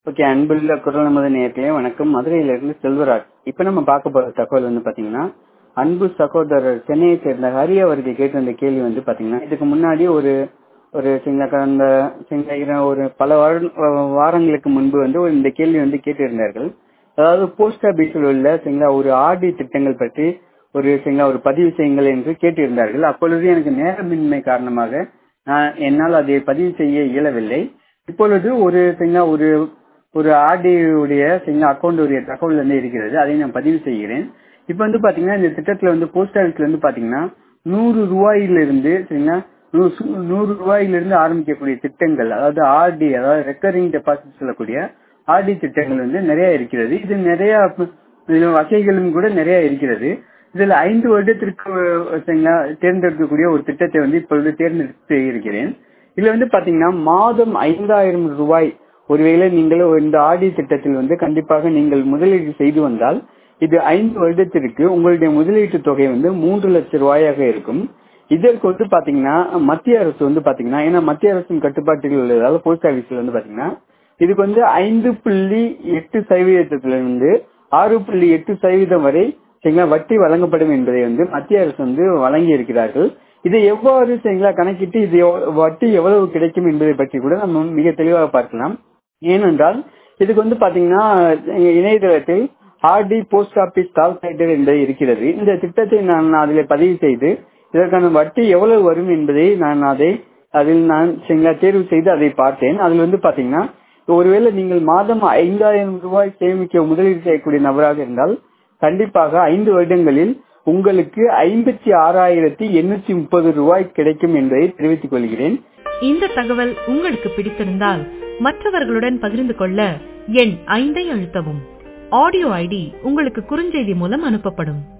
okay அன்புள்ள குரல் நமது நேர்களே வணக்கம் மதுரையிலிருந்து செல்வராஜ் இப்ப நம்ம பார்க்க போற தகவல் வந்து பாத்தீங்கன்னா அன்பு சகோதரர் சென்னையை சேர்ந்த ஹரி அவருக்கு கேட்ட அந்த கேள்வி வந்து பாத்தீங்கன்னா இதுக்கு முன்னாடி ஒரு ஒரு சின்ன கடந்த சின்ன ஒரு பல வார- வாரங்களுக்கு முன்பு வந்து ஒரு இந்த கேள்வி வந்து கேட்டிருந்தார்கள் அதாவது போஸ்ட் ஆபீஸில் உள்ள சரிங்களா ஒரு ஆர்டி திட்டங்கள் பற்றி ஒரு சரிங்களா ஒரு பதிவு செய்யுங்கள் என்று கேட்டிருந்தார்கள் அப்பொழுது எனக்கு நேரமின்மை காரணமாக நான் என்னால் அதை பதிவு செய்ய இயலவில்லை இப்பொழுது ஒரு சரிங்களா ஒரு ஒரு ஆர்டி உடைய சரிங்களா அக்கௌண்ட் உடைய தகவல் வந்து இருக்கிறது அதை நான் பதிவு செய்கிறேன் இப்ப வந்து பாத்தீங்கன்னா இந்த திட்டத்துல வந்து போஸ்ட் ஆபீஸ்ல வந்து பாத்தீங்கன்னா நூறு ரூபாயிலிருந்து சரிங்களா நூறு சு- நூறு ரூபாயிலிருந்து ஆரம்பிக்கக்கூடிய திட்டங்கள் அதாவது ஆர்டி அதாவது ரெக்கரிங் டெபாசிட் சொல்லக்கூடிய ஆர்டி திட்டங்கள் வந்து நிறைய இருக்கிறது இது நிறைய ப- இதுல வகைகளும் கூட நிறைய இருக்கிறது இதுல ஐந்து வருடத்திற்கு அஹ், சரிங்களா தேர்ந்தெடுக்கக்கூடிய ஒரு திட்டத்தை வந்து இப்பொழுது தேர்ந்தெடுத்து இருக்கிறேன் இதுல வந்து பாத்தீங்கன்னா மாதம் ஐந்தாயிரம் ரூபாய் ஒருவேளை நீங்கள் இந்த ஆடி திட்டத்தில் வந்து கண்டிப்பாக நீங்கள் முதலீடு செய்து வந்தால் இது ஐந்து வருடத்திற்கு உங்களுடைய முதலீட்டு தொகை வந்து மூன்று லட்சம் ரூபாயாக இருக்கும் இதற்கு வந்து பாத்தீங்கன்னா மத்திய அரசு வந்து பாத்தீங்கன்னா ஏன்னா மத்திய அரசின் கட்டுப்பாட்டில் உள்ளதால போஸ்ட் ஆபீஸ்ல வந்து பாத்தீங்கன்னா இதுக்கு வந்து ஐந்து புள்ளி எட்டு சதவீதத்திலிருந்து ஆறு புள்ளி எட்டு சதவீதம் வரை சரிங்களா வட்டி வழங்கப்படும் என்பதை வந்து மத்திய அரசு வந்து வழங்கி இருக்கிறார்கள் இதை எவ்வாறு சரிங்களா கணக்கிட்டு இது எவ்வ- வட்டி எவ்வளவு கிடைக்கும் என்பதை பற்றி கூட நம்ம மிக தெளிவாக பார்க்கலாம் ஏனென்றால் இதுக்கு வந்து பாத்தீங்கன்னா இணையதளத்தில் ஆர்டி போஸ்ட் ஆபீஸ் கால்குலேட்டர் என்பது இருக்கிறது இந்த திட்டத்தை நான் அதில் பதிவு செய்து இதற்கான வட்டி எவ்வளவு வரும் என்பதை நான் அதை அதில் நான் சரிங்களா தேர்வு செய்து அதை பார்த்தேன் அதில் வந்து பாத்தீங்கன்னா ஒருவேளை நீங்கள் மாதம் ஐந்தாயிரம் ரூபாய் சேமிக்க முதலீடு செய்யக்கூடிய நபராக இருந்தால் கண்டிப்பாக ஐந்து வருடங்களில் உங்களுக்கு ஐம்பத்தி ஆறாயிரத்தி எண்ணூத்தி முப்பது ரூபாய் கிடைக்கும் என்பதை தெரிவித்துக் கொள்கிறேன் இந்த தகவல் உங்களுக்கு பிடித்திருந்தால் மற்றவர்களுடன் பகிர்ந்து கொள்ள எண் ஐந்தை அழுத்தவும் ஆடியோ ஐடி உங்களுக்கு குறுஞ்செய்தி மூலம் அனுப்பப்படும்